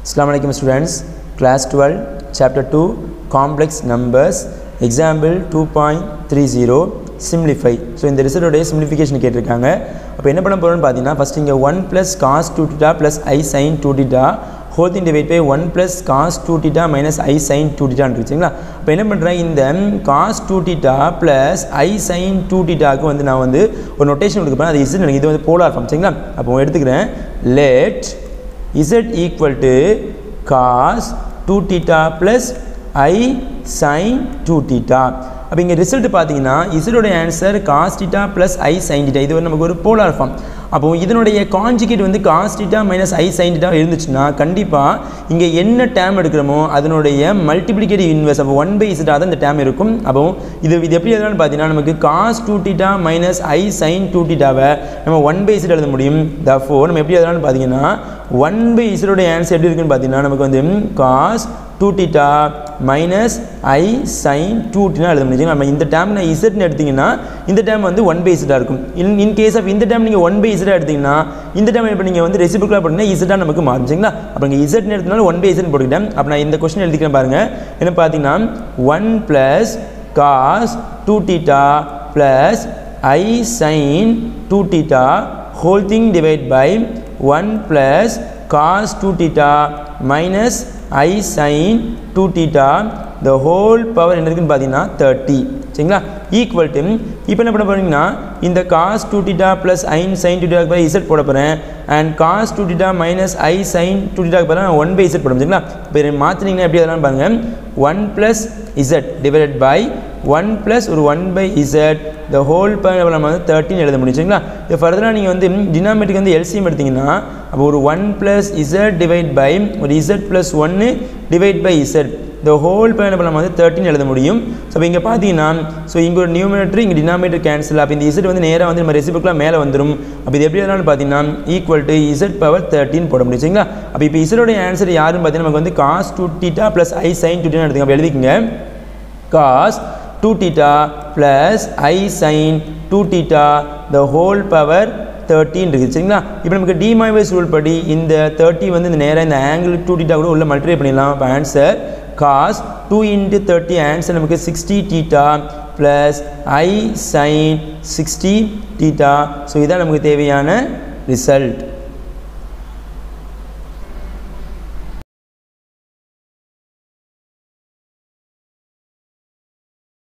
Assalamu alaikum students class 12 chapter 2 complex numbers example 2.30 simplify so இந்த ரிசல்ட்டோடைய simplification கேட்டிருக்காங்க அப்போ என்ன பண்ண போகிறோம்னு பார்த்தீங்கன்னா ஃபஸ்ட் இங்கே one plus cos two theta plus i sine two theta whole then divide by one plus cos two theta minus i sine two டிட்டான்னு இருக்குங்களா அப்போ என்ன பண்ணுறேன் இந்த cos two theta plus i sine two டிட்டாக்கு வந்து நான் வந்து ஒரு நொட்டேஷன் கொடுக்க போகிறேன் அது இஸ் எனக்கு இது வந்து போலார் ஃபார்ம் சரிங்களா அப்போ எடுத்துக்கிறேன் let z equal to cos 2 theta plus i sin 2 theta அப்போ இங்கே ரிசல்ட் பார்த்தீங்கன்னா இதனுடைய answer cos theta plus i sine theta இது வந்து நமக்கு ஒரு போலார் ஃபார்ம் அப்போ இதனுடைய கான்ஜுகேட் வந்து cos theta minus i sine theta இருந்துச்சுன்னா கண்டிப்பாக இங்கே என்ன டேம் எடுக்கிறோமோ அதனுடைய மல்டிப்ளிகேட்டிவ் இன்வெர்ஸ் அப்போ ஒன் பை இசட்டாக தான் இந்த டேம் இருக்கும் அப்போ இது இது எப்படி எழுதலாம்னு பார்த்தீங்கன்னா நமக்கு cos two theta minus i sine two டீட்டாவை நம்ம ஒன் பை இசட் எழுத முடியும் த ஃபோர் நம்ம எப்படி எழுதலாம்னு பார்த்தீங்கன்னா ஒன் பை இசடோடைய ஆன்சர் எப்படி இருக்குன்னு பார்த்தீங்கன்னா நமக்கு வந்து cos two theta minus i sine two டீனா எழுத முடியும் நம்ம இந்த டேம் நான் இசட்னு எடுத்திங்கன்னா இந்த டேம் வந்து ஒன் பை இசட்டாக இருக்கும் இன் இன் கேஸ் ஆஃப் இந்த டேம் நீங்கள் ஒன் பை இசட்டாக எடுத்திங்கன்னா இந்த டேம் இப்போ நீங்கள் வந்து ரெசிபிளாக போட்டிங்கன்னா இசட்டாக நமக்கு மாறும் சரிங்களா அப்போ இங்கே இசட்னு எடுத்தனால ஒன் பை இசட் போட்டுக்கிட்டேன் அப்போ நான் இந்த கொஸ்டின் எழுதிக்கிறேன் பாருங்கள் என்ன பார்த்தீங்கன்னா one plus cos two theta plus i sine two theta whole thing divide by 1 plus cos 2 theta minus i sin 2 theta the whole power என்ன இருக்குன்னு பார்த்தீங்கன்னா தேர்ட்டி சரிங்களா ஈக்குவல் டு இப்போ என்ன பண்ண போறீங்கன்னா இந்த cos two theta plus i sine two டிட்டாக்கு பதிலாக இசட் போட போகிறேன் and cos two theta minus i sine two டிட்டாக்கு பதிலாக நான் ஒன் பை இசட் போட சரிங்களா இப்போ மாற்றினீங்கன்னா எப்படி அதெல்லாம் பாருங்கள் one plus z divided by one plus ஒரு one by z the whole power நம்ம வந்து தேர்ட்டின் எழுத முடியும் சரிங்களா இது ஃபர்தராக நீங்கள் வந்து டினாமேட்டுக்கு வந்து எல்சிஎம் எடுத்திங்கன்னா அப்போ ஒரு one plus z divide by ஒரு இசட் ப்ளஸ் ஒன்று divide by z the whole power நம்ம வந்து தேர்ட்டின் எழுத முடியும் ஸோ இப்போ இங்கே பார்த்தீங்கன்னா ஸோ இங்கே ஒரு நியூமினேட்டர் இங்கே டினாமேட்டர் கேன்சல் அப்போ இந்த இசட் வந்து நேராக வந்து நம்ம ரெசிபிக்கெலாம் மேலே வந்துடும் அப்போ இது எப்படி எதனாலும் பார்த்தீங்கன்னா equal to z power thirteen போட முடியும் சரிங்களா அப்போ இப்போ இசடோடைய ஆன்சர் யாருன்னு பார்த்தீங்கன்னா நமக்கு வந்து cos two theta plus i sine two theta எடுத்துங்க அப்போ எழுதிக்கங்க cos 2 theta plus i sin 2 theta the whole power 13 இருக்குது சரிங்களா இப்போ நமக்கு டிமைவைஸ் ரூல் படி இந்த தேர்ட்டி வந்து இந்த நேராக இந்த ஆங்கிள் டூ டீட்டா கூட உள்ள மல்டிப்ளை பண்ணிடலாம் இப்போ answer cos two into thirty answer நமக்கு sixty theta plus i sine sixty theta so இதான் நமக்கு தேவையான ரிசல்ட்